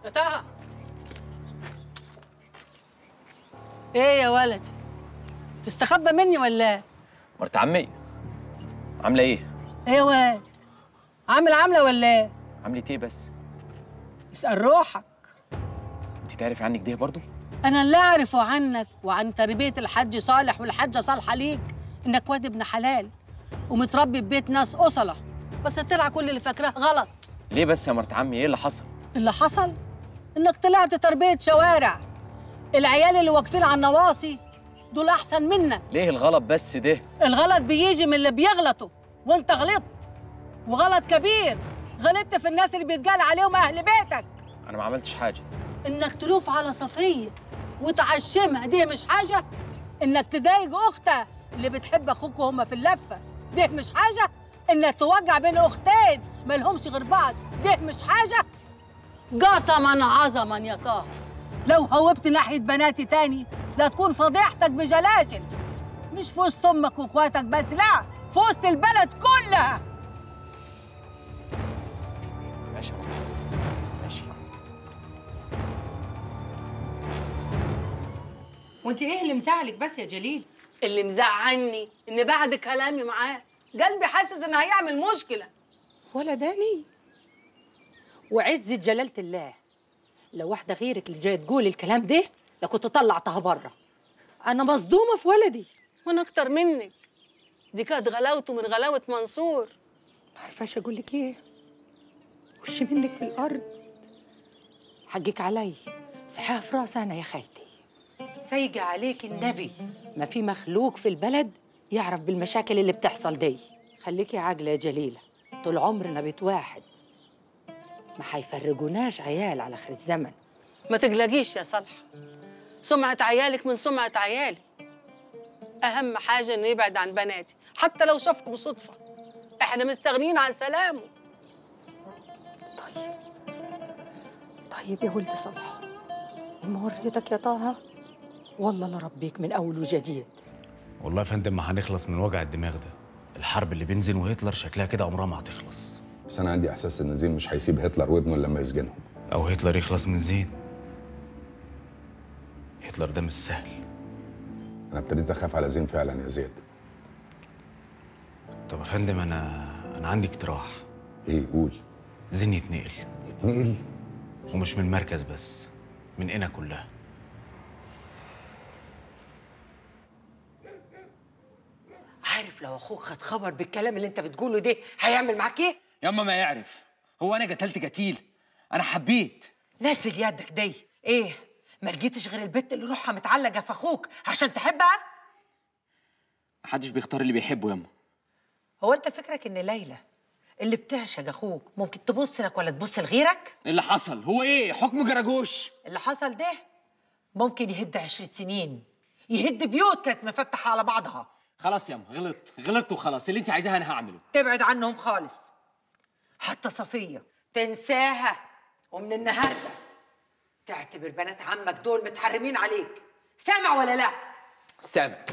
يا طه ايه يا ولدي تستخبى مني ولا ايه مرت عمي عامله ايه ايه يا واد عامل عامله ولا ايه عملت ايه بس اسال روحك انت تعرفي عنك ده برضو انا اللي اعرفه عنك وعن تربيه الحاج صالح والحاجه صالحه ليك انك واد ابن حلال ومتربي ببيت ناس اصله بس طلع كل اللي فاكراه غلط ليه بس يا مرت عمي ايه اللي حصل اللي حصل انك طلعت تربيه شوارع العيال اللي واقفين على النواصي دول احسن منك ليه الغلط بس ده الغلط بيجي من اللي بيغلطوا وانت غلطت وغلط كبير غلطت في الناس اللي بيتقال عليهم اهل بيتك انا ما عملتش حاجه انك تلوف على صفيه وتعشمها دي مش حاجه انك تضايق اختها اللي بتحب اخوك وهما في اللفه دي مش حاجه انك توجع بين اختين مالهمش غير بعض دي مش حاجه قسما عظما يا طه لو هوبت ناحيه بناتي تاني لا تكون فضيحتك بجلاشل مش في وسط امك واخواتك بس لا في وسط البلد كلها ماشي يا مرت ماشي وانت ايه اللي مزعلك بس يا جليل اللي مزعلني ان بعد كلامي معاه قلبي حاسس انه هيعمل مشكله ولا داني وعزة جلالة الله لو واحدة غيرك اللي جاية تقول الكلام ده لكنت طلعتها بره أنا مصدومة في ولدي وانا اكتر منك دي كانت غلاوته من غلاوه منصور ما عارفاش أقول لك إيه وش منك في الأرض حقك علي صحيح في راسي أنا يا خيتي سايقة عليك النبي ما في مخلوق في البلد يعرف بالمشاكل اللي بتحصل دي خليكي عاقلة يا جليلة طول عمرنا بيت واحد ما حيفرقوناش عيال على آخر الزمن ما تقلقيش يا صالحه سمعه عيالك من سمعه عيالي اهم حاجه انه يبعد عن بناتي حتى لو شافك بصدفه احنا مستغنيين عن سلامه طيب طيب يا ولد صلاح موريتك يا طه والله لربيك من أول وجديد والله يا فندم ما هنخلص من وجع الدماغ ده الحرب اللي بين زين وهتلر شكلها كده عمرها ما هتخلص بس انا عندي احساس ان زين مش هيسيب هتلر وابنه إلا لما يسجنهم او هتلر يخلص من زين هتلر ده مش سهل انا ابتديت اخاف على زين فعلا يا زياد طب يا فندم انا انا عندي اقتراح ايه قول زين يتنقل يتنقل ومش من المركز بس من قنا كلها عارف لو أخوك خد خبر بالكلام اللي أنت بتقوله ده هيعمل معاك إيه؟ ياما ما يعرف هو انا قتلت قتيل انا حبيت ناسل يدك دي إيه؟ ما لقيتش غير البت اللي روحها متعلقة في أخوك عشان تحبها؟ محدش بيختار اللي بيحبه ياما هو أنت فكرك إن ليلى اللي بتعشق أخوك ممكن تبص لك ولا تبص لغيرك؟ إيه اللي حصل هو ايه حكم جراجوش اللي حصل ده ممكن يهد عشرة سنين يهد بيوت كانت مفتحة على بعضها خلاص ياما غلطت غلطت وخلاص اللي انت عايزاه انا هعمله تبعد عنهم خالص حتى صفية تنساها ومن النهاردة تعتبر بنات عمك دول متحرمين عليك سامع ولا لا؟ سامع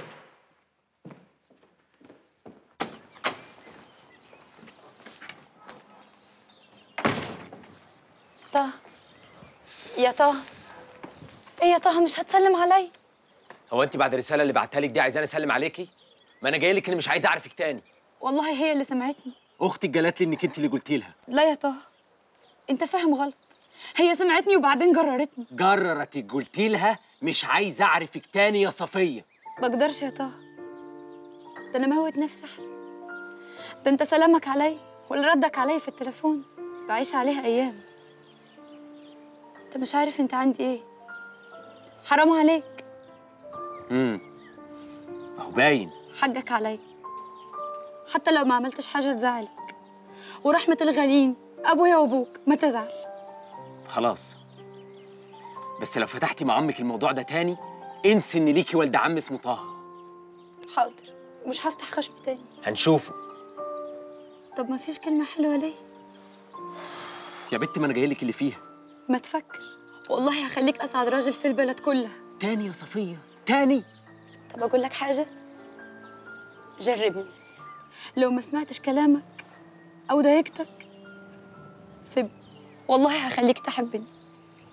طه يا طه ايه يا طه مش هتسلم علي هو انت بعد الرساله اللي بعتها لك دي عايزاني اسلم عليكي ما انا جاي لك اني مش عايز اعرفك تاني والله هي اللي سمعتني اختك جالت لي انك انت اللي قلتي لها لا يا طه انت فاهم غلط هي سمعتني وبعدين جررتني جررتك قلتي لها مش عايز اعرفك تاني يا صفيه بقدرش يا طه ده انا موت نفسي احسن ده انت سلامك علي واللي ردك علي في التليفون بعيش عليها ايام انت مش عارف انت عندي ايه حرام عليك امم اهو باين حقك علي حتى لو ما عملتش حاجه تزعلك ورحمه الغالين ابويا وابوك ما تزعل خلاص بس لو فتحتي مع عمك الموضوع ده تاني انسي ان ليكي والد عم اسمه طه حاضر مش هفتح خشم تاني هنشوفه طب ما فيش كلمه حلوه ليه يا بت ما انا جاي لك اللي فيها ما تفكر والله هخليك اسعد راجل في البلد كلها تاني يا صفيه تاني طب اقول لك حاجه جربني لو ما سمعتش كلامك او ضايقتك سيبني والله هخليك تحبني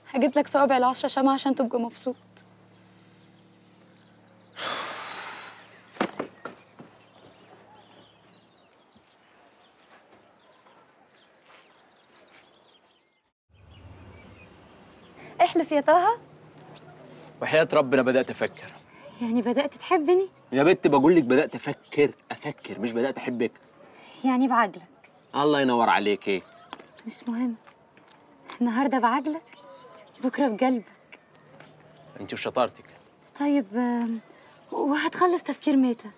هجيب لك صوابع العشرة شمعة عشان تبقى مبسوط احلف يا طه وحياة ربنا بدأت أفكر يعني بدأت تحبني يا بت بقول لك بدأت أفكر أفكر مش بدأت أحبك يعني بعجلك الله ينور عليك إيه مش مهم النهارده بعجلك بكره بقلبك أنت وشطارتك طيب آم، وهتخلص تفكير متى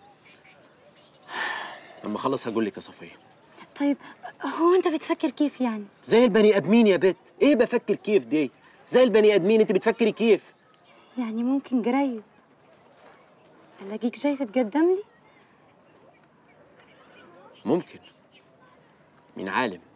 لما أخلص هقول لك يا صفية طيب هو انت بتفكر كيف يعني زي البني آدمين يا بت إيه بفكر كيف دي زي البني آدمين أنت بتفكري كيف يعني ممكن قريب الاقيك جاي تتقدم لي ممكن مين عالم